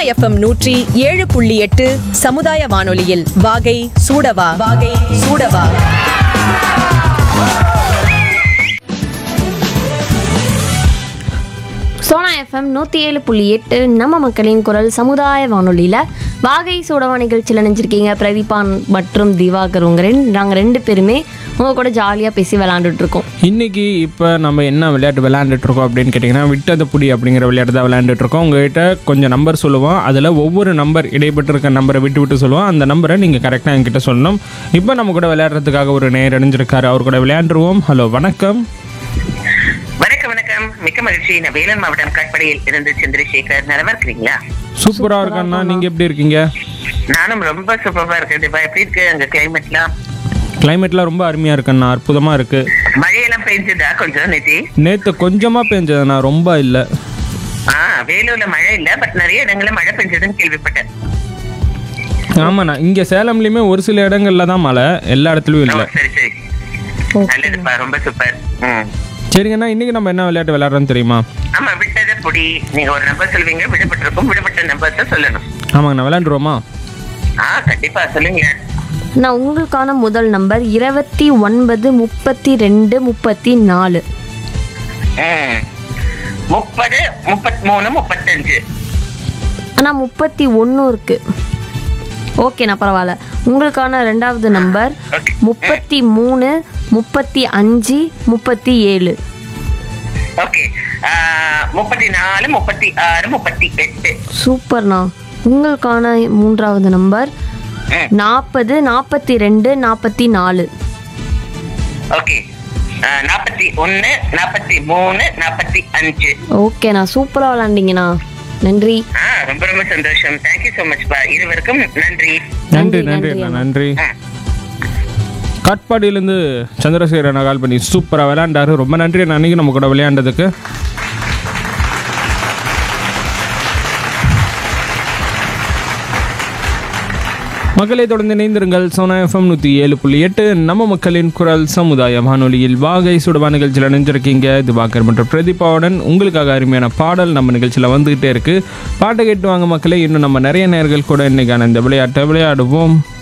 FM நூற்றி ஏழு புள்ளி எட்டு சமுதாய வானொலியில் வாகை சூடவா வாகை சூடவா சோனா எஃப்எம் நூற்றி ஏழு புள்ளி எட்டு நம்ம மக்களின் குரல் சமுதாய வானொலியில் வாகை சூடவா நிகழ்ச்சியில் நினைச்சிருக்கீங்க பிரதீபான் மற்றும் திவாகர் உங்க நாங்கள் ரெண்டு பேருமே உங்க கூட ஜாலியாக பேசி விளாண்டுட்டு இருக்கோம் இன்னைக்கு இப்போ நம்ம என்ன விளையாட்டு விளையாண்டுட்டு இருக்கோம் அப்படின்னு கேட்டிங்கன்னா விட்டது புடி அப்படிங்கிற விளையாட்டு தான் விளையாண்டுட்டு இருக்கோம் உங்ககிட்ட கொஞ்சம் நம்பர் சொல்லுவோம் அதில் ஒவ்வொரு நம்பர் இடைப்பட்டு இருக்க நம்பரை விட்டு விட்டு சொல்லுவோம் அந்த நம்பரை நீங்கள் கரெக்டாக என்கிட்ட சொல்லணும் இப்போ நம்ம கூட விளையாடுறதுக்காக ஒரு நேர் அணிஞ்சிருக்காரு அவர் கூட விளையாண்டுருவோம் ஹலோ வணக்கம் வணக்கம் வணக்கம் மிக்க மகிழ்ச்சி நான் வேலூர் மாவட்டம் காட்பாடியில் இருந்து சந்திரசேகர் நலமா இருக்கிறீங்களா சூப்பராக இருக்கண்ணா நீங்கள் எப்படி இருக்கீங்க நானும் ரொம்ப சூப்பரா இருக்கேன் தீபா எப்படி இருக்கு அங்க கிளைமேட்லாம் கிளைமேட்லாம் ரொம்ப அருமையாக இருக்குண்ணா அற்புதமாக இருக்குது மழையெல்லாம் பெஞ்சதா கொஞ்சம் நேத்தி நேற்று கொஞ்சமாக பெஞ்சதுண்ணா ரொம்ப இல்லை ஆ வேலூர்ல மழை இல்ல பட் நிறைய இடங்கள்ல மழை பெஞ்சதுன்னு கேள்விப்பட்டேன் ஆமாண்ணா இங்கே சேலம்லேயுமே ஒரு சில இடங்கள்ல தான் மழை எல்லா இடத்துலையும் ஓ, இல்லை சரி சரி நல்லதுப்பா ரொம்ப சூப்பர் ம் சரிங்கண்ணா இன்னைக்கு நம்ம என்ன விளையாட்டு விளையாடுறோம்னு தெரியுமா ஆமா விட்டதை பொடி நீங்க ஒரு நம்பர் சொல்வீங்க விடப்பட்டிருக்கும் விடப்பட்ட நம்பர் தான் சொல்லணும் ஆமாங்கண்ணா விளையாண்டுருவோமா ஆ கண்டிப்பா சொல்லுங்க நான் உங்களுக்கான முதல் நம்பர் இருபத்தி ஒன்பது முப்பத்தி ரெண்டு முப்பத்தி நாலு ம் முப்பது முப்பத்தி மூணு முப்பத்தஞ்சு ஆனால் முப்பத்தி ஒன்று இருக்கு ஓகேண்ணா பரவாயில்ல உங்களுக்கான ரெண்டாவது நம்பர் Okay. முப்பத்தி மூணு முப்பத்தி அஞ்சு முப்பத்தி ஏழு ஓகே முப்பத்தி நாலு முப்பத்தி ஆறு முப்பத்தி எட்டு சூப்பர்ண்ணா உங்களுக்கான மூன்றாவது நம்பர் ம். நாற்பது நாற்பத்தி ரெண்டு நாற்பத்தி நாலு ஓகே நாற்பத்தி ஒன்னு நாற்பத்தி மூணு நாற்பத்தி அஞ்சு ஓகேண்ணா சூப்பராக விளாண்டிங்கண்ணா நன்றி ஆ ரொம்ப ரொம்ப சந்தோஷம் தேங்க்யூ ஸோ மச் பா இருவருக்கும் நன்றி நன்றி நன்றி, நன்றி நன்றி, அண்ணா நன்றி காட்பாடியிலேருந்து சந்திரசேகர் அண்ணா கால் பண்ணி சூப்பராக விளையாண்டாரு ரொம்ப நன்றி அண்ணா அன்னைக்கு நம்ம கூட விளையாண்டதுக்கு மக்களை தொடர்ந்து இணைந்திருங்கள் சோனா எஃப்எம் நூற்றி ஏழு புள்ளி எட்டு நம்ம மக்களின் குரல் சமுதாய வானொலியில் வாகை சுடுவா நிகழ்ச்சியில் இணைஞ்சிருக்கீங்க இது பாக்கர் மற்றும் பிரதீபாவுடன் உங்களுக்காக அருமையான பாடல் நம்ம நிகழ்ச்சியில் வந்துகிட்டே இருக்கு பாட்டை கேட்டு வாங்க மக்களே இன்னும் நம்ம நிறைய நேர்கள் கூட இன்னைக்கான இந்த விளையாட்டை விளையாடுவோம்